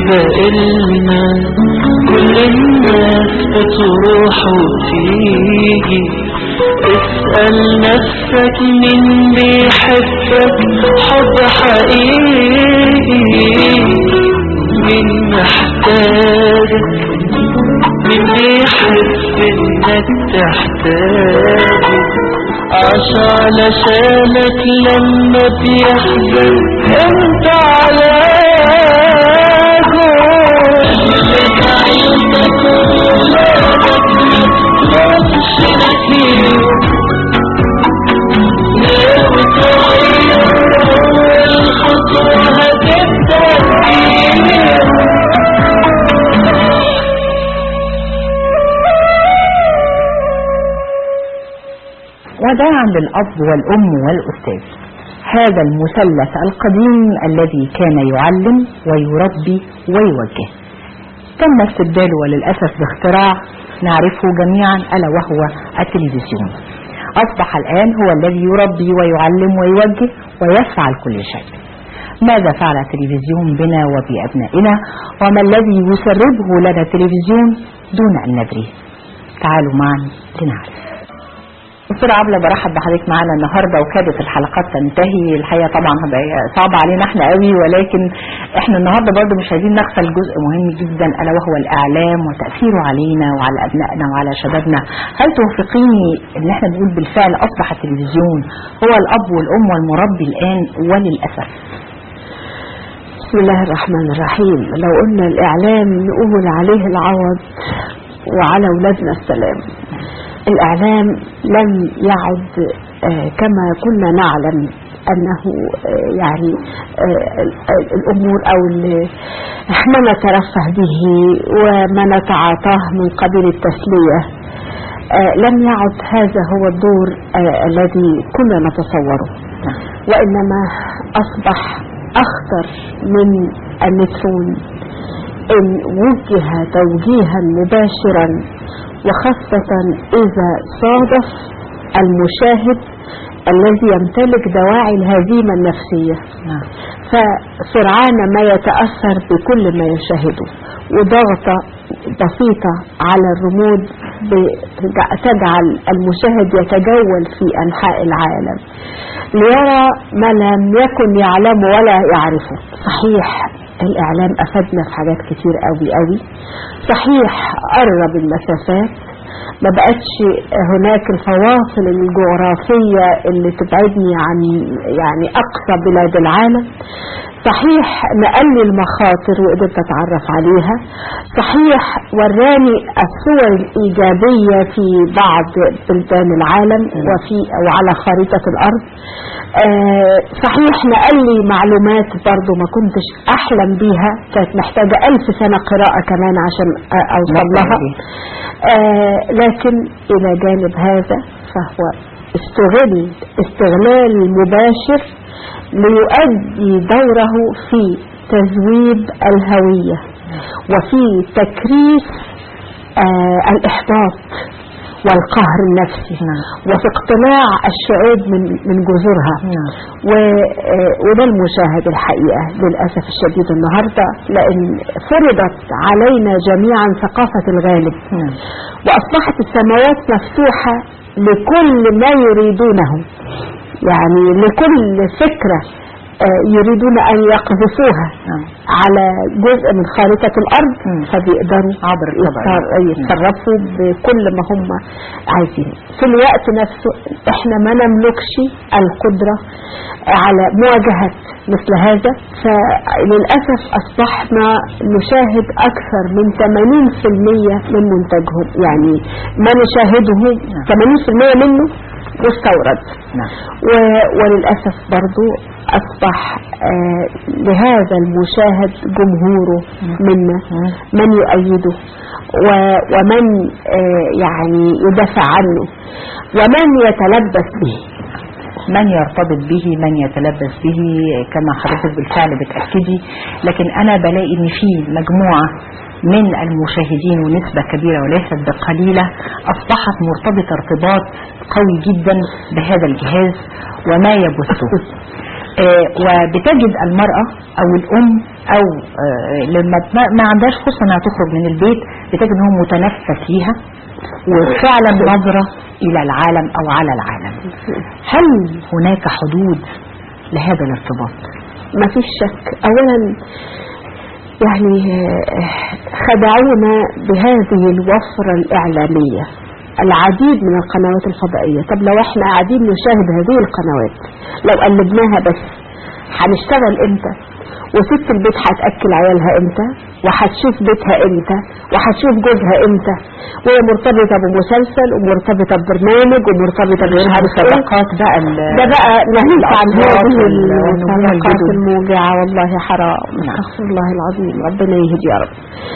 بقلنا كل الناس بتروح وتيجي اسأل نفسك مين بيحبك حب حقيقي مين محتاجك مين بيحب انك تحتاجه عاش علشانك لما بيحزن انت علاجه لك عيونك وولادك متخافش نسيره ناوي تغير اول خطوة هتبدأ فيها وداعا للأب والأم والأستاذ هذا المثلث القديم الذي كان يعلم ويربي ويوجه تم استبداله وللأسف باختراع نعرفه جميعا ألا وهو التلفزيون أصبح الآن هو الذي يربي ويعلم ويوجه ويفعل كل شيء ماذا فعل التلفزيون بنا وبأبنائنا وما الذي يسربه لنا التلفزيون دون أن ندري تعالوا معا لنعرف دكتورة عبلة برحب بحضرتك معانا النهارده وكادت الحلقات تنتهي الحقيقه طبعا هتبقى صعبه علينا احنا قوي ولكن احنا النهارده برضه مش عايزين نغفل جزء مهم جدا الا وهو الاعلام وتاثيره علينا وعلى ابنائنا وعلى شبابنا هل توافقيني ان احنا بنقول بالفعل اصبح التلفزيون هو الاب والام والمربي الان وللاسف بسم الله الرحمن الرحيم لو قلنا الإعلام نقول عليه العوض وعلى أولادنا السلام الإعلام لم يعد آه، كما كنا نعلم أنه آه، يعني آه، ال- الأمور أو ال- ما نترفه به وما نتعاطاه من قبيل التسلية آه، لم يعد هذا هو الدور آه، الذي كنا نتصوره وإنما أصبح أخطر من النترون إن وجه توجيها مباشرا وخاصة إذا صادف المشاهد الذي يمتلك دواعي الهزيمة النفسية نعم فسرعان ما يتأثر بكل ما يشاهده وضغطة بسيطة على الرمود بتج- تجعل المشاهد يتجول في أنحاء العالم ليرى ما لم يكن يعلمه ولا يعرفه صحيح الإعلام أفادنا في حاجات كتير قوي قوي صحيح قرب المسافات ما بقتش هناك الفواصل الجغرافية اللي تبعدني عن يعني أقصى بلاد العالم صحيح نقل لي المخاطر وقدرت أتعرف عليها صحيح وراني الصور الإيجابية في بعض بلدان العالم وفي وعلى خريطة الأرض آه صحيح نقل لي معلومات برضو ما كنتش أحلم بيها كانت محتاجة ألف سنة قراءة كمان عشان أ- أوصل لها آه لكن إلى جانب هذا فهو استغل استغلال مباشر ليؤدي دوره في تذويب الهوية وفي تكريس آه الإحباط والقهر النفسي وفي اقتلاع الشعوب من من جذورها نعم. و- آه، وده المشاهد الحقيقة للأسف الشديد النهاردة لأن فرضت علينا جميعا ثقافة الغالب نعم. وأصبحت السماوات مفتوحة لكل ما يريدونه يعني لكل فكرة آه، يريدون أن يقذفوها نعم. على جزء من خارطة الأرض مم. فبيقدروا عبر الطبع. يتصر- يتصرفوا بكل ما هم عايزين في الوقت نفسه احنا ما نملكش القدرة على مواجهة مثل هذا فللأسف أصبحنا نشاهد أكثر من 80% من منتجهم يعني ما نشاهده 80% منه مستورد نعم و- وللأسف برضو أصبح آه لهذا المشاهد جمهوره منا من يؤيده و- ومن آه يعني يدافع عنه ومن يتلبس به من يرتبط به من يتلبس به كما حضرتك بالفعل بتأكدي لكن أنا بلاقي إن في مجموعة من المشاهدين ونسبة كبيرة وليست بقليلة أصبحت مرتبطة ارتباط قوي جدا بهذا الجهاز وما يبثه آه، وبتجد المرأة أو الأم أو آه، لما ما- ما عندهاش فرصة أنها تخرج من البيت بتجد أنه متنفس ليها وفعلا نظرة إلى العالم أو على العالم هل هناك حدود لهذا الارتباط؟ ما فيش شك اولا يعني آه، خدعونا بهذه الوفرة الإعلامية العديد من القنوات الفضائية طب لو احنا قاعدين نشاهد هذه القنوات لو قلبناها بس هنشتغل امتى وست البيت هتأكل عيالها امتى وهتشوف بيتها امتى وهتشوف جوزها امتى وهي مرتبطة بمسلسل ومرتبطة ببرنامج ومرتبطة بمش عارف ايه الصداقات بقى ال- ده بقى نهيك عن الأصوات هذه وال- والنجوم الصداقات الجدد. الموجعة والله حرام استغفر الله العظيم ربنا يهدي يا رب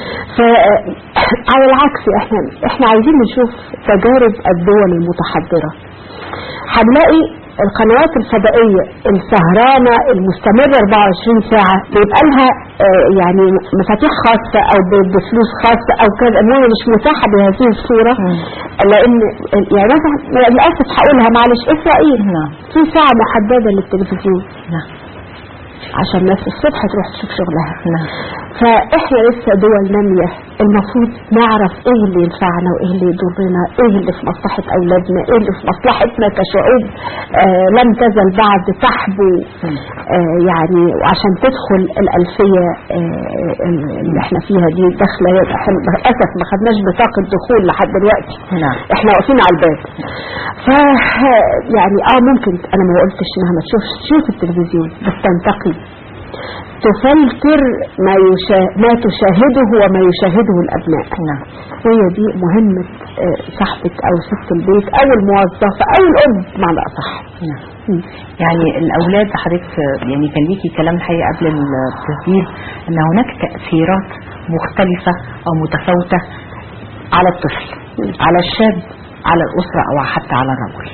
فعلى العكس احنا احنا عايزين نشوف تجارب الدول المتحضرة هنلاقي القنوات الفضائية السهرانة المستمرة 24 ساعة بيبقى لها آه، يعني مفاتيح خاصة أو ب- بفلوس خاصة أو كذا المهم مش متاحة بهذه الصورة لأن يعني مثلا للأسف هقولها معلش إسرائيل نعم. في ساعة محددة للتلفزيون نعم عشان الناس الصبح تروح تشوف شغلها نعم فاحنا لسه دول نامية المفروض نعرف ايه اللي ينفعنا وايه اللي يضرنا ايه اللي في مصلحة اولادنا ايه اللي في مصلحتنا كشعوب آه لم تزل بعد تحبو آه يعني وعشان تدخل الالفية آه اللي احنا فيها دي داخلة احنا للاسف ما خدناش بطاقة دخول لحد دلوقتي نعم احنا واقفين على الباب ف يعني اه ممكن انا ما قلتش انها ما تشوفش تشوف التلفزيون بس تنتقي تفلتر ما يشا... ما تشاهده وما يشاهده الابناء نعم هي دي مهمة آه، صاحبة او ست البيت او الموظفة او الام بمعنى اصح نعم يعني الأولاد حضرتك يعني كان ليكي كلام الحقيقة قبل التسجيل أن هناك تأثيرات مختلفة أو متفاوتة على الطفل على الشاب على الأسرة أو حتى على الرجل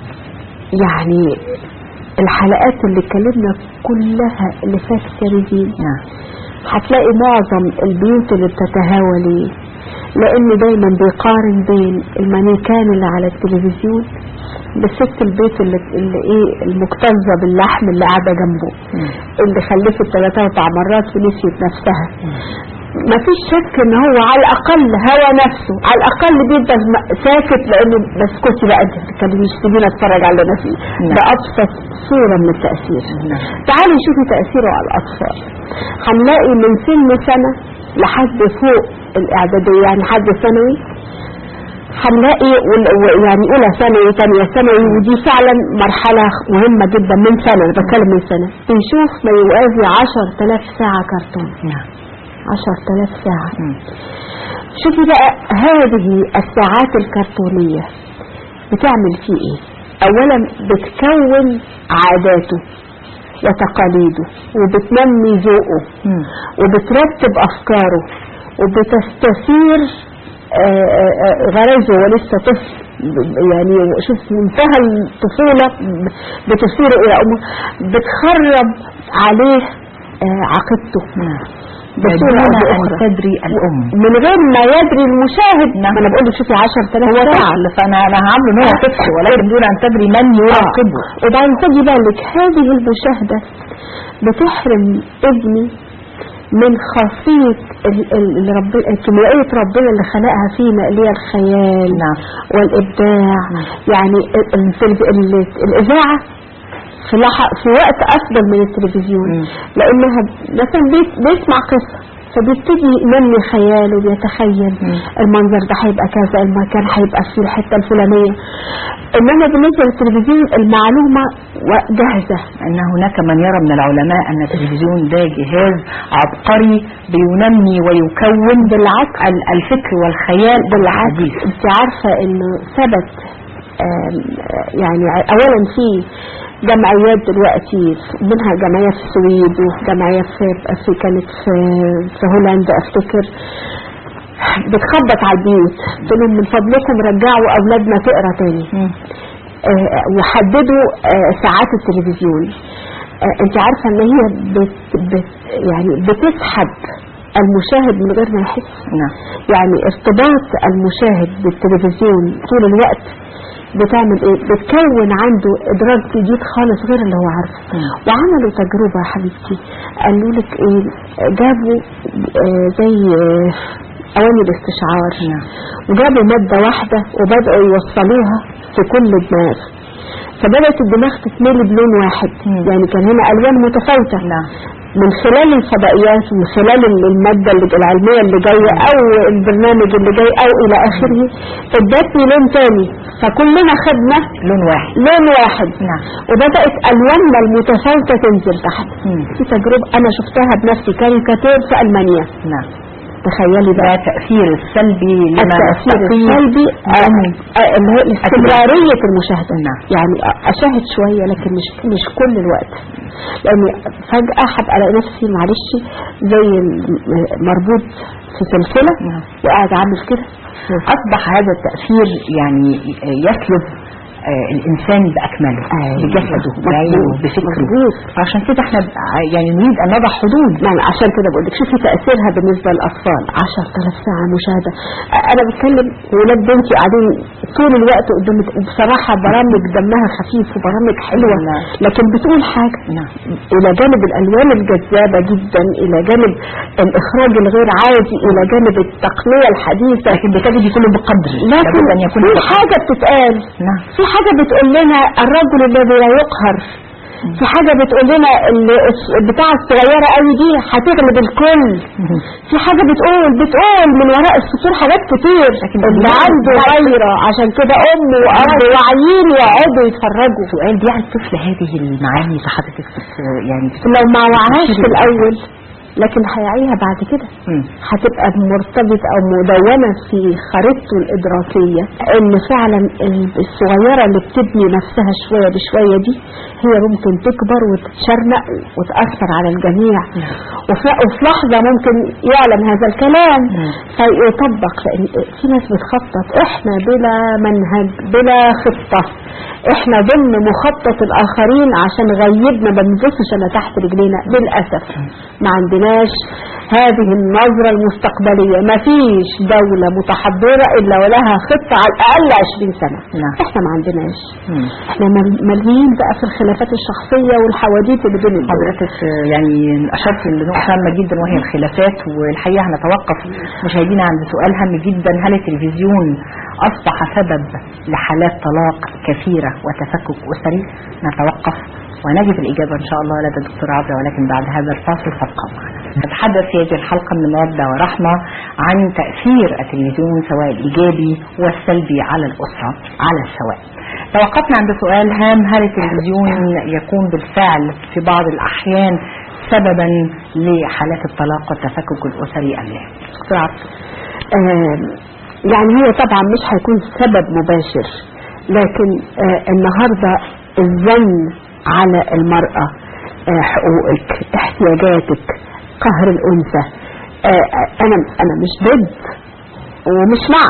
يعني الحلقات اللي اتكلمنا كلها اللي فاتت يا ريزين نعم هتلاقي معظم البيوت اللي بتتهاولي لان دايما بيقارن بين المانيكان اللي على التلفزيون بست البيت اللي, اللي ايه المكتظه باللحم اللي قاعده جنبه اللي خلفت ثلاثة اربع مرات ونسيت نفسها ما فيش شك ان هو على الاقل هوى نفسه على الاقل بيفضل م- ساكت لانه بسكتي بقى انت بتتكلميش سيبيني اتفرج على اللي انا فيه نعم. ده ابسط صوره من التاثير نعم. تعالي شوفي تاثيره على الاطفال هنلاقي من سن سنه لحد فوق الاعداديه يعني حد ثانوي هنلاقي وال- و- يعني اولى ثانوي ثانيه ثانوي ودي فعلا مرحله مهمه جدا من سنه انا بتكلم من سنه بيشوف ما يوازي 10000 ساعه كرتون نعم 10000 ساعه مم. شوفي بقى هذه الساعات الكرتونية بتعمل فيه ايه اولا بتكون عاداته وتقاليده وبتنمي ذوقه مم. وبترتب افكاره وبتستثير آه، آه، آه، غريزه ولسه طفل ب- يعني شوف منتهى الطفولة ب- بتثير الى امه بتخرب عليه آه، عقيدته نعم بصورة بدون أو أن بأخرى. تدري الأم من غير ما يدري المشاهد نعم. ما انا بقول لك شوفي 10000 هو ساعة طفل فأنا أنا هعامله إن هو طفل ولكن دون أن تدري من يراقبه آه. وبعدين خدي بالك هذه المشاهدة بتحرم ابني من خاصية ال- ال- اللي ربنا كيميائية ربنا اللي خلقها فينا اللي هي الخيال نعم. والإبداع يعني ال- ال- ال- الإذاعة في, لح- في وقت أفضل من التلفزيون مم. لأنها مثلا بيس- بيسمع قصة فبيبتدي ينمي خياله بيتخيل مم. المنظر ده هيبقى كذا المكان هيبقى فيه الحتة الفلانية إنما بالنسبة للتلفزيون المعلومة و- جاهزة أن هناك من يرى من العلماء أن التلفزيون ده جهاز عبقري بينمي ويكون بالعكس ال- الفكر والخيال بالعكس الحديث انت عارفة انه ثبت آم، يعني اولا في جمعيات دلوقتي منها جمعية في السويد وجمعية في, في كانت في, في هولندا افتكر بتخبط على البيوت تقول لهم من فضلكم رجعوا اولادنا تقرا تاني مم. آه، وحددوا آه، ساعات التلفزيون آه، انت عارفة ان هي بت بت يعني بتسحب المشاهد من غير ما يحس نعم يعني ارتباط المشاهد بالتلفزيون طول الوقت بتعمل ايه بتكون عنده ادراك جديد خالص غير اللي هو عارفه مم. وعملوا تجربة يا حبيبتي قالوا لك ايه جابوا آه زي آه اواني الاستشعار نعم. وجابوا مادة واحدة وبدأوا يوصلوها في كل دماغ فبدأت الدماغ تتملي بلون واحد مم. يعني كان هنا الوان متفاوتة نعم من خلال الفضائيات ومن خلال ال- المادة اللي العلمية اللي جاية أو البرنامج اللي جاي أو إلى آخره ادتني لون تاني فكلنا خدنا لون واحد لون واحد نعم وبدأت ألواننا المتفاوتة تنزل تحت مم. في تجربة أنا شفتها بنفسي كاريكاتير في ألمانيا نعم تخيلي ده بقى تأثير السلبي لما التأثير نستطيع السلبي آه، أن- آه، اللي هي استمرارية المشاهدة نعم. يعني أشاهد شوية لكن مش مش كل الوقت لأن فجأة هبقى ألاقي نفسي معلش زي الم- مربوط في سلسلة نعم. وقاعد عامل كده أصبح هذا التأثير يعني يسلب آه، الإنسان بأكمله أيوة. بجسده بعينه مظبوط. بفكره مظبوط. فعشان كده احنا يعني نريد أن نضع حدود يعني عشان كده بقول لك شوفي تأثيرها بالنسبة للأطفال 10000 ساعة مشاهدة أ- أنا بتكلم ولاد بنتي قاعدين طول الوقت قدام وبصراحة برامج دمها خفيف وبرامج حلوة نعم. لكن بتقول حاجة نعم إلى جانب الألوان الجذابة جدا إلى جانب الإخراج الغير عادي إلى جانب التقنية الحديثة لكن بتجد كله بقدر لكن لابد أن يكون في بقدر. حاجة بتتقال نعم في حاجة بتقول لنا الرجل الذي لا يقهر في حاجة بتقول لنا ال- الس- البتاعة الصغيرة قوي دي هتغلب الكل في حاجة بتقول بتقول من وراء السطور حاجات كتير لكن اللي بالله عنده بالله. غيرة عشان كده أم وأب واعيين يقعدوا يتفرجوا سؤال بيع الطفل هذه المعاني اللي حضرتك بت- يعني بت- لو ما وعاش في الأول لكن هيعيها بعد كده مم. هتبقى مرتبطة أو مدونة في خريطته الإدراكية إن فعلا ال- الصغيرة اللي بتبني نفسها شوية بشوية دي هي ممكن تكبر وتتشرنق وتأثر على الجميع وفي وفي لحظة ممكن يعلم هذا الكلام مم. فيطبق لأن في ناس بتخطط إحنا بلا منهج بلا خطة إحنا ضمن مخطط الآخرين عشان غيبنا ما بنبصش إلا تحت رجلينا للأسف ما عندناش هذه النظرة المستقبلية ما فيش دولة متحضرة إلا ولها خطة على الأقل 20 سنة نعم. إحنا ما عندناش مم. إحنا مل- ملهيين بقى في الخلافات الشخصية والحواديت اللي بين الدول حضرتك آه، يعني أشرت لنقطة هامة جدا وهي الخلافات والحقيقة هنتوقف مشاهدينا عند سؤال هام جدا هل التلفزيون أصبح سبب لحالات طلاق كثيرة وتفكك أسري نتوقف ونجد الإجابة إن شاء الله لدى الدكتور عبر ولكن بعد هذا الفاصل فابقوا معنا نتحدث في هذه الحلقة من مودة ورحمة عن تأثير التلفزيون سواء الإيجابي والسلبي على الأسرة على السواء توقفنا عند سؤال هام هل التلفزيون يكون بالفعل في بعض الأحيان سببا لحالات الطلاق والتفكك الأسري أم لا؟ دكتور عبد آم، يعني هي طبعا مش هيكون سبب مباشر لكن آه، النهاردة الزن على المرأة آه، حقوقك احتياجاتك قهر الأنثى آه، آه، أنا أنا مش ضد ومش مع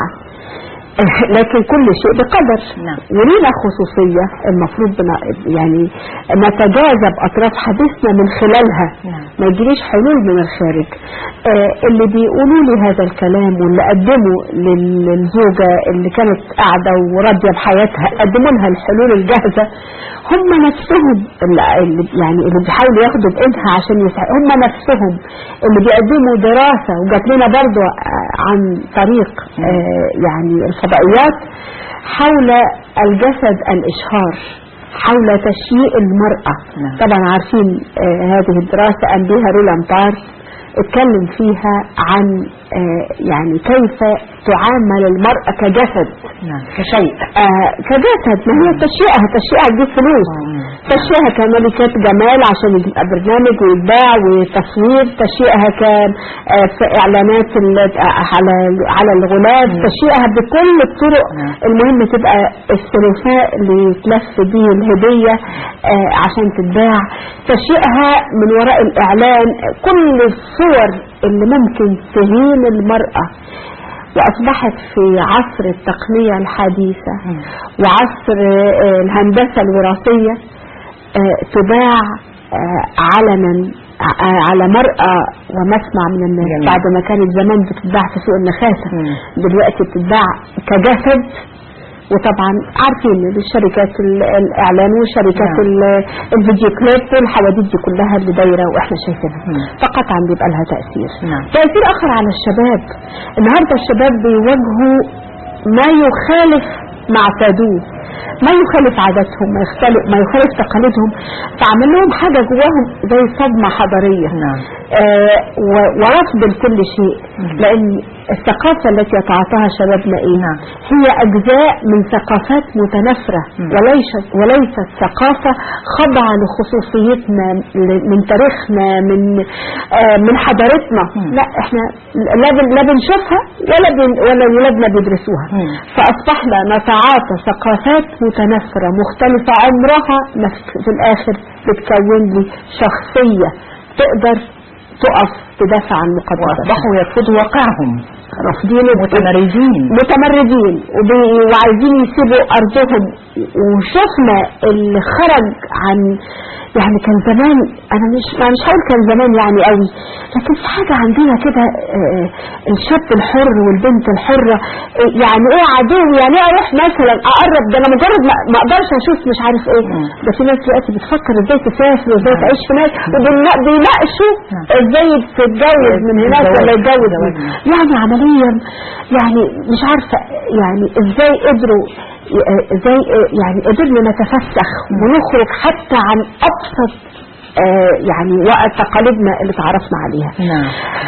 آه، لكن كل شيء بقدر نعم. ولينا خصوصية المفروض بنا- يعني نتجاذب أطراف حديثنا من خلالها نعم. ما يجيليش حلول من الخارج آه اللي بيقولوا لي هذا الكلام واللي قدموا لل- للزوجة اللي كانت قاعدة وراضية بحياتها قدموا لها الحلول الجاهزة هم نفسهم اللي اللي يعني اللي بيحاولوا ياخدوا بإيدها عشان يساعدوا هم نفسهم اللي بيقدموا دراسة وجات لنا برضو آه، عن طريق آه يعني الفضائيات حول الجسد الإشهار حول تشييء المرأة نعم. طبعا عارفين آه هذه الدراسة قام بها رولان بارس اتكلم فيها عن آه يعني كيف تعامل المرأة كجسد نعم كشيء آه كجسد ما هي تشيئها تشيئها تجيب فلوس مم. تشيئها كملكات جمال عشان يبقى برنامج ويتباع وتصوير تشيئها كان آه في اعلانات ال- آه، على على الغلاف تشيئها بكل الطرق نعم. المهم تبقى السلوفاء اللي يتلف بيه الهدية آه عشان تتباع تشيئها من وراء الإعلان كل الصور اللي ممكن تهين المرأة وأصبحت في عصر التقنية الحديثة مم. وعصر آه، الهندسة الوراثية آه، تباع آه، علنا ع- على مرأى ومسمع من الناس جميل. بعد ما كانت زمان بتتباع في سوق النخاسة مم. دلوقتي بتتباع كجسد وطبعا عارفين الشركات ال- الاعلان وشركات نعم. ال- الفيديو كليب والحواديت دي كلها اللي دايره واحنا شايفينها مم. فقطعا بيبقى لها تاثير نعم. تاثير اخر على الشباب النهارده الشباب بيواجهوا ما يخالف ما اعتادوه ما يخالف عاداتهم ما يختلف ما يخالف تقاليدهم فعمل لهم حاجه جواهم زي صدمه حضاريه نعم. آه و- ورفض لكل شيء مم. لان الثقافه التي يتعاطاها شبابنا ايه نعم. هي اجزاء من ثقافات متنافره مم. وليست وليست ثقافه خاضعه لخصوصيتنا ل- من تاريخنا من آه من حضارتنا مم. لا احنا لا بن- لا بنشوفها ولا بن ولا ولادنا بيدرسوها مم. فاصبحنا نتعاطى ثقافات متنافره مختلفه عمرها ما في في الاخر بتكون لي شخصيه تقدر تقف تدافع عن مقدساتها واصبحوا يرفضوا واقعهم رافضين متمردين متمردين وبي- وعايزين يسيبوا ارضهم وشفنا اللي خرج عن يعني كان زمان انا مش انا مش هقول كان زمان يعني قوي لكن في حاجه عندنا كده آه، الشاب الحر والبنت الحره آه، يعني ايه عدو يعني ايه اروح مثلا اقرب ده انا مجرد ما ما اقدرش اشوف مش عارف ايه مم. ده في ناس دلوقتي بتفكر ازاي تسافر وازاي تعيش في ناس وبيناقشوا نعم. ازاي تتجوز من هناك ولا يتجوز من زواج. يعني عمليا يعني مش عارفة يعني ازاي قدروا ازاي يعني قدرنا نتفسخ ونخرج حتى عن ابسط آه، يعني وقت تقاليدنا اللي تعرفنا عليها نعم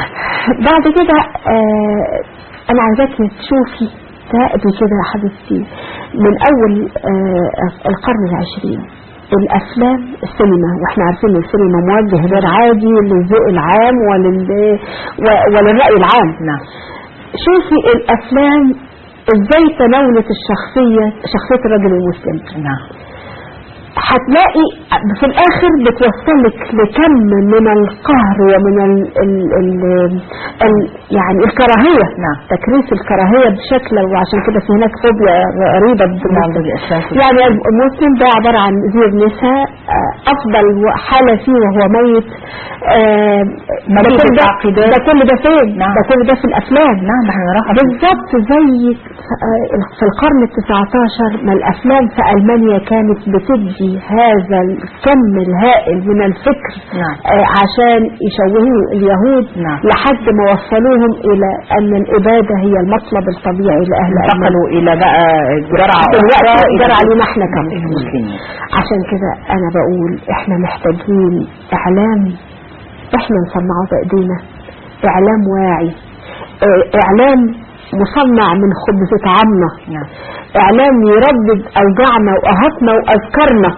بعد كده آه، انا عايزاكي تشوفي تراقبي كده يا حبيبتي من اول آه، القرن العشرين الافلام السينما واحنا عارفين ان السينما موجه غير عادي للذوق العام ولل و- وللراي العام نعم شوفي الافلام ازاي تناولت الشخصيه شخصيه الرجل المسلم نعم هتلاقي في الاخر بتوصلك لكم من القهر ومن ال ال ال ال يعني الكراهيه نعم. تكريس الكراهيه بشكل وعشان كده في هناك فوبيا غريبه نعم بالإسلام يعني المسلم ده عبارة عن زير نساء آه، أفضل حالة فيه وهو ميت آه، ده مليء كل ده- بالتعقيدات. ده كل ده فين؟ نعم. ده كل ده في الأفلام نعم احنا راحة بالظبط زي آه، في القرن التسعة عشر ما الأفلام في ألمانيا كانت بتدي هذا الكم الهائل من الفكر نعم. آه، عشان يشوهوا اليهود نعم. لحد ما وصلوهم إلى أن الإبادة هي المطلب الطبيعي لأهل ألمانيا انتقلوا إلى بقى جرعة دلوقتي أخرى إلى جرى علينا احنا كمان المسلمين عشان كده انا بقول احنا محتاجين اعلام احنا نصنعه بايدينا اعلام واعي اه، اعلام مصنع من خبز طعامنا نعم اعلام يردد اوجاعنا واهاتنا واذكارنا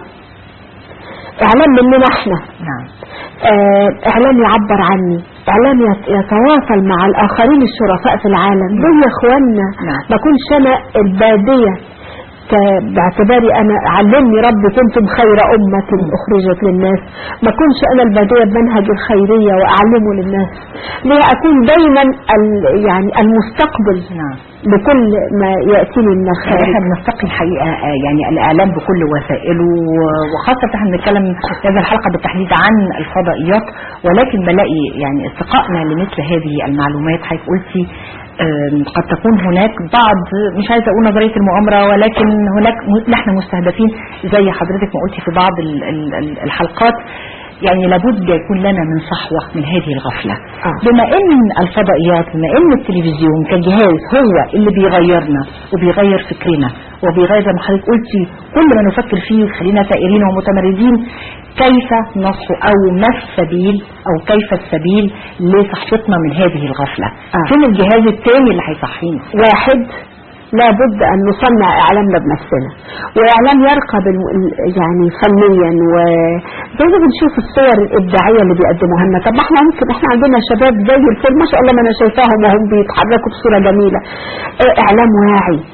اعلام مننا احنا نعم آه، اعلام يعبر عني اعلام يت- يتواصل مع الاخرين الشرفاء في العالم دول يا اخوانا نعم. ما كنش انا الباديه ك- باعتباري انا علمني ربي كنتم خير امه اخرجت للناس ما كنش انا الباديه بمنهج الخيريه واعلمه للناس ليه اكون دايما ال- يعني المستقبل نعم لكل ما ياتيني من الخارج احنا بنستقي الحقيقة آه، يعني الإعلام بكل وسائله و- وخاصة احنا بنتكلم في هذه الحلقة بالتحديد عن الفضائيات ولكن بلاقي يعني استقائنا لمثل هذه المعلومات حضرتك قلتي آم، قد تكون هناك بعض مش عايزه اقول نظريه المؤامره ولكن هناك م- نحن مستهدفين زي حضرتك ما قلتي في بعض ال- ال- ال- الحلقات يعني لابد يكون لنا من صحوه من هذه الغفله آه. بما ان الفضائيات بما ان التلفزيون كجهاز هو اللي بيغيرنا وبيغير فكرنا وبيغير زي ما حضرتك قلتي كل ما نفكر فيه ويخلينا سائرين ومتمردين كيف نصح او ما السبيل او كيف السبيل لصحتنا من هذه الغفله آه. فين الجهاز الثاني اللي هيصحينا واحد لابد أن نصنع إعلامنا بنفسنا وإعلام يرقى بالم... يعني فنيا وزي ما بنشوف الصور الإبداعية اللي بيقدموها لنا طب ما احنا ممكن احنا عندنا شباب زي الفل ما شاء الله ما أنا شايفاهم وهم بيتحركوا بصورة جميلة آه، إعلام واعي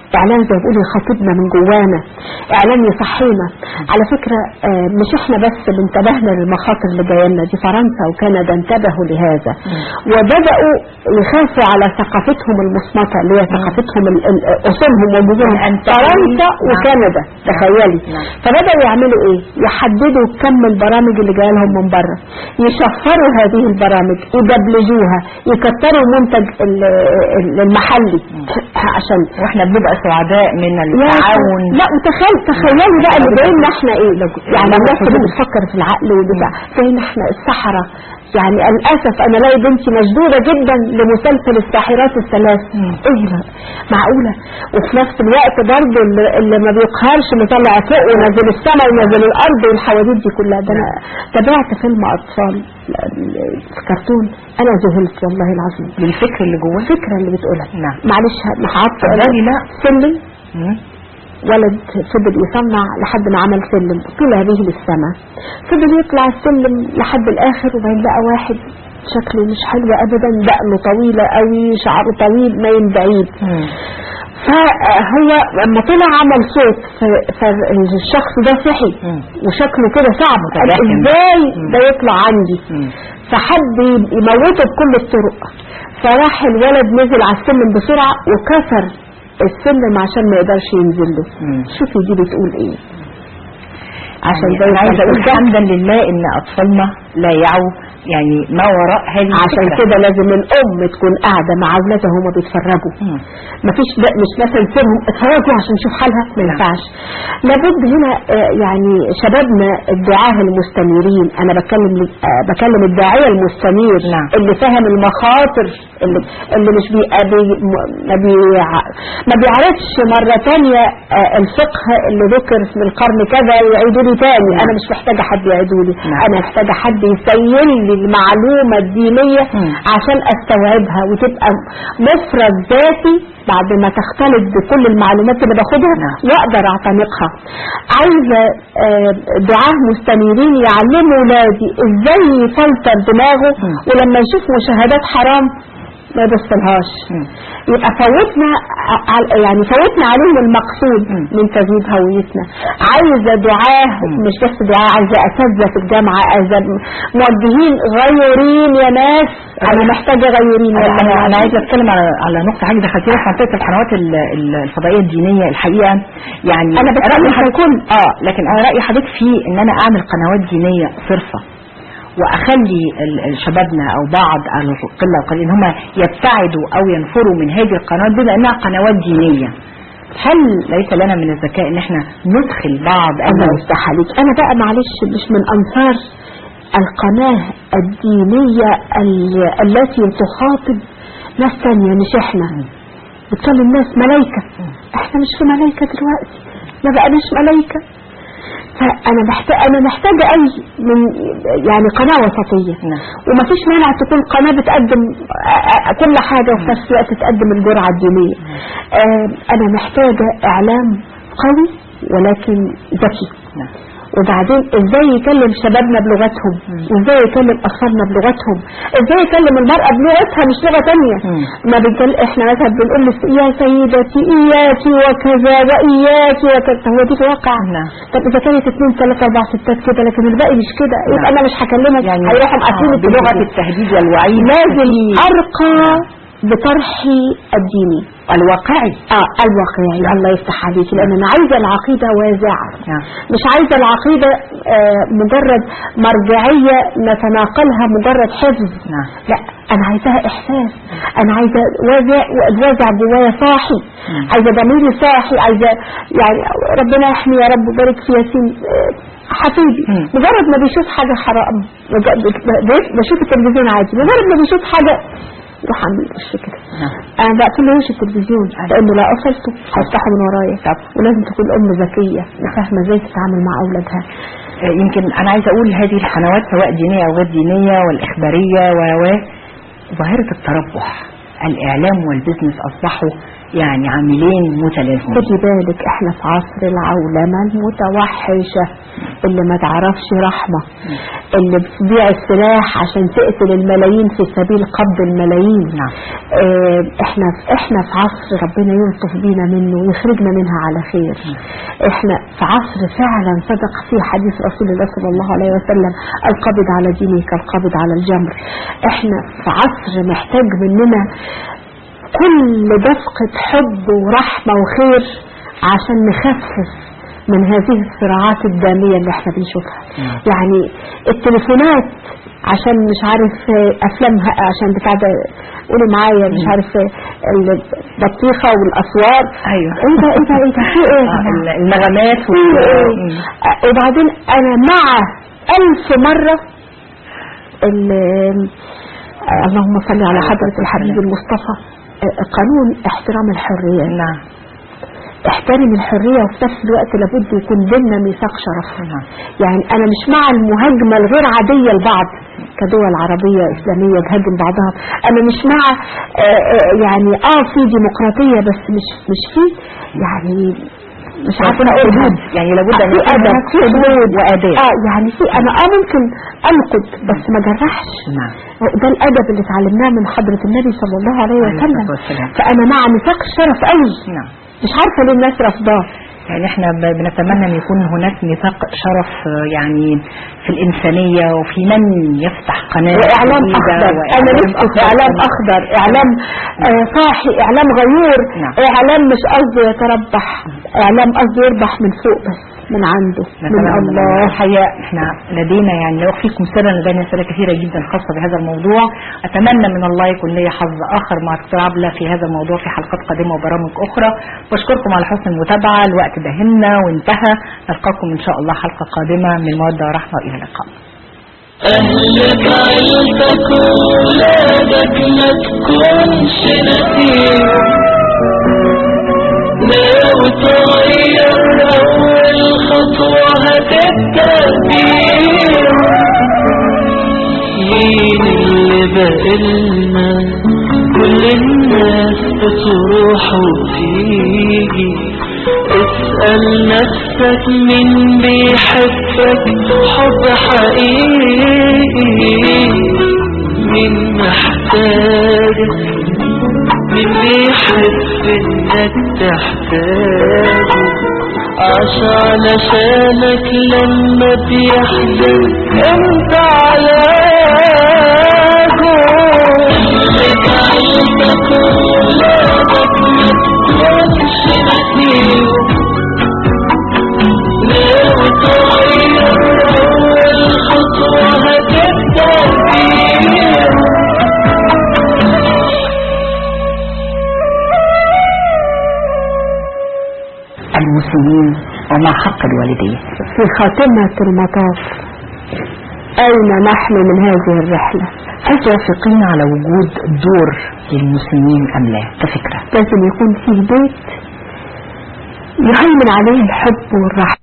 اعلان زي ما بيقولوا يخاطبنا من جوانا اعلان يصحينا على فكرة آه، مش احنا بس اللي انتبهنا للمخاطر اللي جايه لنا دي فرنسا وكندا انتبهوا لهذا وبدأوا يخافوا على ثقافتهم المصمتة اللي هي ثقافتهم ال- ال- اصولهم وجذورهم أن فرنسا نعم. وكندا تخيلي نعم. فبدأوا يعملوا ايه يحددوا كم البرامج اللي جايه لهم من بره يشفروا هذه البرامج يدبلجوها يكتروا المنتج ال- ال- المحلي عشان واحنا بنبقى سعداء من يا التعاون لا وتخيل تخيلوا بقى اللي جايين احنا ايه يعني لو الناس اللي حدود. بتفكر في العقل وبتاع جايين احنا السحرة يعني للاسف انا الاقي بنتي مشدوده جدا لمسلسل الساحرات الثلاث مم. ايه ده معقوله وفي نفس الوقت برضه اللي, اللي ما بيقهرش مطلع فوق ونزل السماء ونزل الارض والحواديت دي كلها ده انا تابعت فيلم اطفال في كرتون انا ذهلت والله العظيم بالفكر اللي جواه الفكره اللي بتقولها نعم. معلش هعطل اتفضلي، لا. سلم مم. ولد فضل يصنع لحد ما عمل سلم طلع به للسماء فضل يطلع السلم لحد الاخر وبعدين لقى واحد شكله مش حلو ابدا دقنه طويله قوي شعره طويل نايم بعيد مم. فهو لما طلع عمل صوت ف- فالشخص ده صحي مم. وشكله كده صعب قال متجهم. ازاي مم. ده يطلع عندي مم. فحب يموته بكل الطرق فراح الولد نزل على السلم بسرعة وكسر السلم عشان ما يقدرش ينزل له مم. شوفي دي بتقول ايه عشان يعني ده انا عايزه اقول يبقى حمدا لله ان اطفالنا لا يعوا يعني ما وراء هذه عشان الفكرة. كده لازم الام تكون قاعده مع اولادها وهما بيتفرجوا مم. مفيش بقى مش مثلا سيبهم اتفرجوا عشان نشوف حالها ما ينفعش لابد هنا آه، يعني شبابنا الدعاة المستنيرين انا بتكلم آه، بكلم الداعيه المستنير نعم. اللي فاهم المخاطر اللي, اللي مش بي آه، بي ما, بيع ما بيعرفش مره تانية آه، الفقه اللي ذكر في القرن كذا ويعيدوا لي تاني انا مش محتاجه حد يعيدوا لي نعم. انا محتاجه حد يسيل لي المعلومه الدينيه مم. عشان استوعبها وتبقى مفرد ذاتي بعد ما تختلط بكل المعلومات اللي باخدها نعم. واقدر اعتنقها عايزه آه، دعاه مستنيرين يعلموا ولادي ازاي يفلتر دماغه مم. ولما يشوف مشاهدات حرام ما يبصلهاش مم. يبقى فوتنا ع- ع- يعني فوتنا عليهم المقصود مم. من تزويد هويتنا عايزه دعاه مم. مش بس دعاه عايزه اساتذه في الجامعه عايزه موجهين غيورين يا ناس انا محتاجه غيورين انا والله انا, أنا العظيم. عايزه اتكلم على على نقطه حاجه دخلتيها في منطقه القنوات ال- ال- الفضائيه الدينيه الحقيقه يعني أنا بتكلم رأي حضرتك- ككل. اه لكن انا رايي حضرتك في ان انا اعمل قنوات دينيه صرفه واخلي ال- ال- شبابنا او بعض القله القليل ان هم يبتعدوا او ينفروا من هذه القنوات بما انها قنوات دينيه هل ليس لنا من الذكاء ان احنا ندخل بعض الله أمر يفتح عليك انا بقى معلش مش من انصار القناة الدينية ال- التي تخاطب ناس تانية مش احنا بتكلم ناس ملايكة احنا مش في ملايكة دلوقتي ما بقناش ملايكة فانا محتاج انا محتاجه اي من يعني قناه وسطيه نعم. ومفيش مانع تكون قناه بتقدم آه، آه، كل حاجه وفي نفس الوقت تقدم الجرعه الدينيه آه، انا محتاجه اعلام قوي ولكن ذكي نعم. وبعدين ازاي يكلم شبابنا بلغتهم وازاي يكلم اطفالنا بلغتهم ازاي يكلم المرأة بلغتها مش لغة تانية مم. ما بنكلم احنا مثلا بنقول لس- يا سيدتي اياكي وكذا واياكي وكذا هو دي في الواقع نعم. طب اذا كانت اثنين ثلاثة اربع ستات كده لكن الباقي مش كده يبقى نعم. انا مش هكلمك يعني هيروحوا مقفلين آه، بلغه التليفون. التهديد والوعيد لازم في- ارقى بطرحي الديني الواقعي اه الواقعي الله يفتح عليك لان انا عايزه العقيده وازعه نعم. مش عايزه العقيده آه مجرد مرجعيه نتناقلها مجرد حفظ نعم. لا انا عايزاها احساس انا عايزه وازع والوازع جوايا صاحي عايزه ضميري صاحي عايزه يعني ربنا يحمي يا رب وبارك في ياسين آه، حفيدي مم. مجرد ما بيشوف حاجه حرام مجرد- ب- بشوف التلفزيون عادي مجرد ما بيشوف حاجه يروح عامل وش كده نعم. انا بقفل له وش التلفزيون لانه لا قفلته هيفتحه من ورايا طب. ولازم تكون ام ذكيه فاهمه ازاي تتعامل مع اولادها آه، يمكن انا عايزه اقول هذه القنوات سواء دينيه او غير دينيه والاخباريه و و ظاهره التربح الاعلام والبزنس اصبحوا يعني عاملين متلازمين خدي بالك احنا في عصر العولمه المتوحشه اللي ما تعرفش رحمة اللي بتبيع السلاح عشان تقتل الملايين في سبيل قبض الملايين نعم. آه، احنا احنا في عصر ربنا يلطف بينا منه ويخرجنا منها على خير احنا في عصر فعلا صدق فيه حديث رسول الله صلى الله عليه وسلم القبض على دينك القبض على الجمر احنا في عصر محتاج مننا كل دفقة حب ورحمة وخير عشان نخفف من هذه الصراعات الدامية اللي احنا بنشوفها نعم. يعني التليفونات عشان مش عارف آه، افلامها عشان بتاع ده قولي معايا مش عارف آه، البطيخة والاسوار أيوة. ايه ده ايه ده ايه ده في ايه آه، ال- النغمات في وال- ايه مم. آه، وبعدين انا مع الف مرة ال- آه، اللهم صل على حضرة الحبيب المصطفى آه، قانون احترام الحريات نعم احترم الحرية وفي نفس الوقت لابد يكون بيننا ميثاق شرف نعم. يعني انا مش مع المهاجمة الغير عادية لبعض كدول عربية اسلامية تهاجم بعضها انا مش مع آه، آه، يعني اه في ديمقراطية بس مش مش في يعني مش عارفة يكون اقول حدود. يعني لابد أن في يكون ادب هناك في حدود حدود وآداب. اه يعني في انا اه ممكن انقد بس ما جرحش نعم ده الادب اللي اتعلمناه من حضرة النبي صلى الله عليه عليه وسلم الصلاة والسلام. فانا مع ميثاق الشرف قوي نعم مش عارفة ليه الناس رافضاه يعني احنا ب- بنتمنى ان يكون هناك ميثاق شرف آه، يعني في الانسانيه وفي من يفتح قناه واعلام جديدة اخضر وإعلام انا نفسي في اعلام اخضر اعلام آه صاحي اعلام غيور نعم. اعلام مش قصده يتربح اعلام قصده يربح من فوق بس من عنده من نتمنى الله الحقيقه احنا لدينا يعني لا اخفيكم سرا لدينا اسئله كثيره جدا خاصه بهذا الموضوع اتمنى من الله يكون لي حظ اخر مع دكتور عبله في هذا الموضوع في حلقات قادمه وبرامج اخرى بشكركم على حسن المتابعه الوقت دهمنا وانتهى نلقاكم ان شاء الله حلقه قادمه من موده ورحمه والى اللقاء أهلك عيلتك ولادك ما تكونش نسيم لو تغير أول خطوة هتبدأ بيهم مين اللي بقلنا كل الناس بتروح وتيجي اسأل نفسك مين بيحبك حب حقيقي مين محتاجك مين بيحب انك تحتاجه عاش علشانك لما بيحزن انت علاجه خليك عيلتك وولادك ما تكونش نسيهم لو تغير أول خطوة هتبدأ بيهم المسلمين وما حق الوالدين في خاتمة المطاف أين نحن من هذه الرحلة هل توافقين على وجود دور للمسلمين ام لا كفكره لازم يكون فيه بيت يهيمن عليه الحب والرحمة